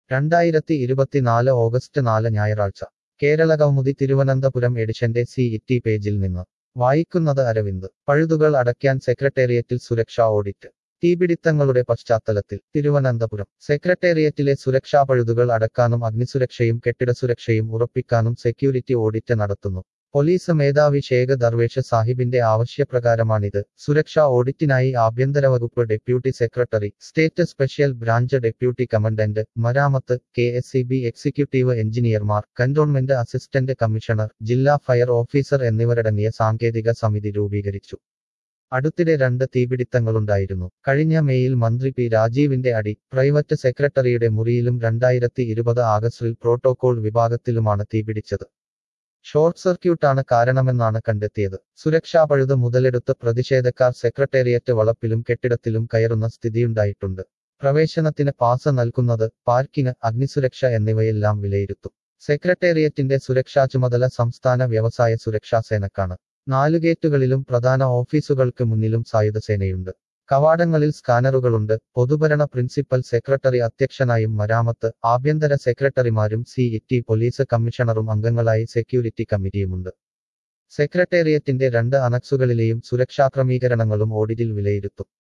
രണ്ടായിരത്തി ഇരുപത്തിനാല് ഓഗസ്റ്റ് നാല് ഞായറാഴ്ച കേരള കൗമുദി തിരുവനന്തപുരം എഡിഷന്റെ സി ഇറ്റി പേജിൽ നിന്ന് വായിക്കുന്നത് അരവിന്ദ് പഴുതുകൾ അടയ്ക്കാൻ സെക്രട്ടേറിയറ്റിൽ സുരക്ഷാ ഓഡിറ്റ് തീപിടിത്തങ്ങളുടെ പശ്ചാത്തലത്തിൽ തിരുവനന്തപുരം സെക്രട്ടേറിയറ്റിലെ സുരക്ഷാ പഴുതുകൾ അടക്കാനും അഗ്നിസുരക്ഷയും കെട്ടിടസുരക്ഷയും ഉറപ്പിക്കാനും സെക്യൂരിറ്റി ഓഡിറ്റ് നടത്തുന്നു പോലീസ് മേധാവി ഷേഖ് ദർവേഷ് സാഹിബിന്റെ ആവശ്യപ്രകാരമാണിത് സുരക്ഷാ ഓഡിറ്റിനായി ആഭ്യന്തര വകുപ്പ് deputy secretary state special branch deputy commandant മരാമത്ത് K S C B executive എഞ്ചിനീയർമാർ കന്റോൺമെന്റ് അസിസ്റ്റന്റ് കമ്മീഷണർ ജില്ലാ ഫയർ ഓഫീസർ എന്നിവരടങ്ങിയ സാങ്കേതിക സമിതി രൂപീകരിച്ചു അടുത്തിടെ രണ്ട് തീപിടിത്തങ്ങളുണ്ടായിരുന്നു കഴിഞ്ഞ മെയിൽ മന്ത്രി പി രാജീവിന്റെ അടി പ്രൈവറ്റ് സെക്രട്ടറിയുടെ മുറിയിലും രണ്ടായിരത്തി ഇരുപത് ആഗസ്റ്റിൽ പ്രോട്ടോകോൾ വിഭാഗത്തിലുമാണ് തീപിടിച്ചത് ഷോർട്ട് സർക്യൂട്ടാണ് കാരണമെന്നാണ് കണ്ടെത്തിയത് സുരക്ഷാ പഴുത് മുതലെടുത്ത് പ്രതിഷേധക്കാർ സെക്രട്ടേറിയറ്റ് വളപ്പിലും കെട്ടിടത്തിലും കയറുന്ന സ്ഥിതിയുണ്ടായിട്ടുണ്ട് പ്രവേശനത്തിന് പാസ് നൽകുന്നത് പാർക്കിംഗ് അഗ്നിസുരക്ഷ എന്നിവയെല്ലാം വിലയിരുത്തും സെക്രട്ടേറിയറ്റിന്റെ സുരക്ഷാ ചുമതല സംസ്ഥാന വ്യവസായ സുരക്ഷാ സേനക്കാണ് നാലു ഗേറ്റുകളിലും പ്രധാന ഓഫീസുകൾക്ക് മുന്നിലും സായുധസേനയുണ്ട് കവാടങ്ങളിൽ സ്കാനറുകളുണ്ട് പൊതുഭരണ പ്രിൻസിപ്പൽ സെക്രട്ടറി അധ്യക്ഷനായും മരാമത്ത് ആഭ്യന്തര സെക്രട്ടറിമാരും സി ഇറ്റി പോലീസ് കമ്മീഷണറും അംഗങ്ങളായി സെക്യൂരിറ്റി കമ്മിറ്റിയുമുണ്ട് സെക്രട്ടേറിയറ്റിന്റെ രണ്ട് അനക്സുകളിലെയും സുരക്ഷാ ക്രമീകരണങ്ങളും ഓഡിറ്റിൽ വിലയിരുത്തും